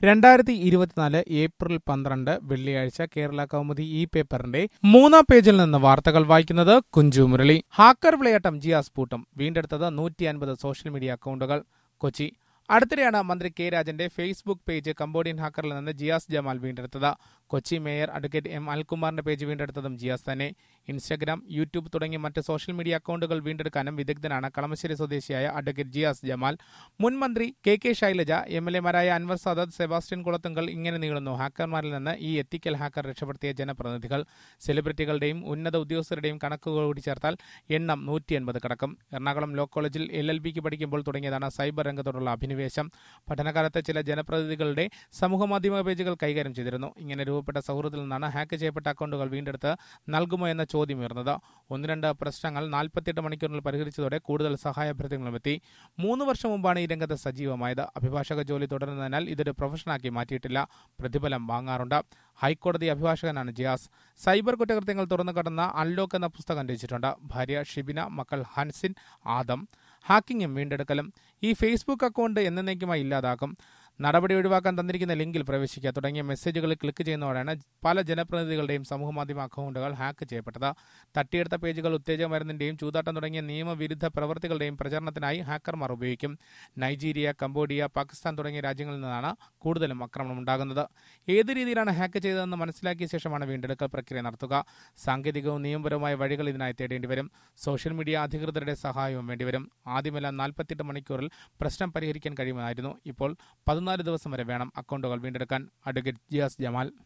രണ്ടായിരത്തി ഇരുപത്തിനാല് ഏപ്രിൽ പന്ത്രണ്ട് വെള്ളിയാഴ്ച കേരള കൗമുദി ഈ പേപ്പറിന്റെ മൂന്നാം പേജിൽ നിന്ന് വാർത്തകൾ വായിക്കുന്നത് കുഞ്ചു മുരളി ഹാക്കർ വിളയാട്ടം ജിയാസ് പൂട്ടും വീണ്ടെടുത്തത് നൂറ്റി അൻപത് സോഷ്യൽ മീഡിയ അക്കൗണ്ടുകൾ കൊച്ചി അടുത്തിടെയാണ് മന്ത്രി കെ രാജന്റെ ഫേസ്ബുക്ക് പേജ് കംബോഡിയൻ ഹാക്കറിൽ നിന്ന് ജിയാസ് ജമാൽ വീണ്ടെടുത്തത് കൊച്ചി മേയർ അഡ്വക്കേറ്റ് എം അൽകുമാറിന്റെ പേജ് വീണ്ടെടുത്തതും ജിയാസ് തന്നെ ഇൻസ്റ്റഗ്രാം യൂട്യൂബ് തുടങ്ങിയ മറ്റ് സോഷ്യൽ മീഡിയ അക്കൗണ്ടുകൾ വീണ്ടെടുക്കാനും വിദഗ്ധനാണ് കളമശ്ശേരി സ്വദേശിയായ അഡ്വക്കേറ്റ് ജിയാസ് ജമാൽ മുൻ മന്ത്രി K K Shailaja M L എമാരായ അൻവർ സാദത്ത് സെബാസ്റ്റ്യൻ കുളത്തുങ്കൽ ഇങ്ങനെ നീളുന്നു ഹാക്കർമാരിൽ നിന്ന് ഈ എത്തിക്കൽ ഹാക്കർ രക്ഷപ്പെടുത്തിയ ജനപ്രതിനിധികൾ സെലിബ്രിറ്റികളുടെയും ഉന്നത ഉദ്യോഗസ്ഥരുടെയും കണക്കുകൾ കൂടി ചേർത്താൽ എണ്ണം നൂറ്റി എൺപത് കടക്കും എറണാകുളം ലോ കോളേജിൽ എൽ എൽ ബിക്ക് പഠിക്കുമ്പോൾ തുടങ്ങിയതാണ് സൈബർ രംഗത്തോടുള്ള അഭിനിവേശം പഠനകാലത്ത് ചില ജനപ്രതിനിധികളുടെ സമൂഹമാധ്യമ പേജുകൾ കൈകാര്യം ചെയ്തിരുന്നു ഇങ്ങനെ രൂപപ്പെട്ട സൗഹൃദത്തിൽ നിന്നാണ് ഹാക്ക് ചെയ്യപ്പെട്ട അക്കൗണ്ടുകൾ വീണ്ടെടുത്ത് നൽകുമോ എന്ന ചോദ്യം ഉയർന്നത് ഒന്ന് രണ്ട് പ്രശ്നങ്ങൾ നാൽപ്പത്തിയെട്ട് മണിക്കൂറിൽ പരിഹരിച്ചതോടെ കൂടുതൽ സഹായാഭ്യർത്ഥനകളും എത്തി മൂന്ന് വർഷം മുമ്പാണ് ഈ രംഗത്ത് സജീവമായത് അഭിഭാഷക ജോലി തുടരുന്നതിനാൽ ഇതൊരു പ്രൊഫഷനാക്കി മാറ്റിയിട്ടില്ല പ്രതിഫലം വാങ്ങാറുണ്ട് ഹൈക്കോടതി അഭിഭാഷകനാണ് ജിയാസ് സൈബർ കുറ്റകൃത്യങ്ങൾ തുറന്നു കടന്ന അൺലോക്ക് എന്ന പുസ്തകം രചിച്ചിട്ടുണ്ട് ഭാര്യ ഷിബിന മക്കൾ ഹൻസിൻ ആദം ഹാക്കിങ്ങും വീണ്ടെടുക്കലും ഈ ഫേസ്ബുക്ക് അക്കൗണ്ട് എന്നേക്കുമായി ഇല്ലാതാക്കും നടപടി ഒഴിവാക്കാൻ തന്നിരിക്കുന്ന ലിങ്കിൽ പ്രവേശിക്കുക തുടങ്ങിയ മെസ്സേജുകളിൽ ക്ലിക്ക് ചെയ്യുന്നതോടെയാണ് പല ജനപ്രതിനിധികളുടെയും സമൂഹമാധ്യമ അക്കൗണ്ടുകൾ ഹാക്ക് ചെയ്യപ്പെട്ടത് തട്ടിയെടുത്ത പേജുകൾ ഉത്തേജക മരുന്നിന്റെയും ചൂതാട്ടം തുടങ്ങിയ നിയമവിരുദ്ധ പ്രവർത്തികളുടെയും പ്രചരണത്തിനായി ഹാക്കർമാർ ഉപയോഗിക്കും നൈജീരിയ കംബോഡിയ പാകിസ്ഥാൻ തുടങ്ങിയ രാജ്യങ്ങളിൽ നിന്നാണ് കൂടുതലും ആക്രമണം ഉണ്ടാകുന്നത് ഏത് രീതിയിലാണ് ഹാക്ക് ചെയ്തതെന്ന് മനസ്സിലാക്കിയ ശേഷമാണ് വീണ്ടെടുക്കൽ പ്രക്രിയ നടത്തുക സാങ്കേതികവും നിയമപരവുമായ വഴികൾ ഇതിനായി തേടേണ്ടി വരും സോഷ്യൽ മീഡിയ അധികൃതരുടെ സഹായവും വേണ്ടിവരും ആദ്യമെല്ലാം നാൽപ്പത്തെട്ട് മണിക്കൂറിൽ പ്രശ്നം പരിഹരിക്കാൻ കഴിയുമായിരുന്നു ഇപ്പോൾ പതിനാല് ദിവസം വരെ വേണം അക്കൗണ്ടുകൾ വീണ്ടെടുക്കാൻ അഡ്വക്കേറ്റ് ജിയാസ് ജമാൽ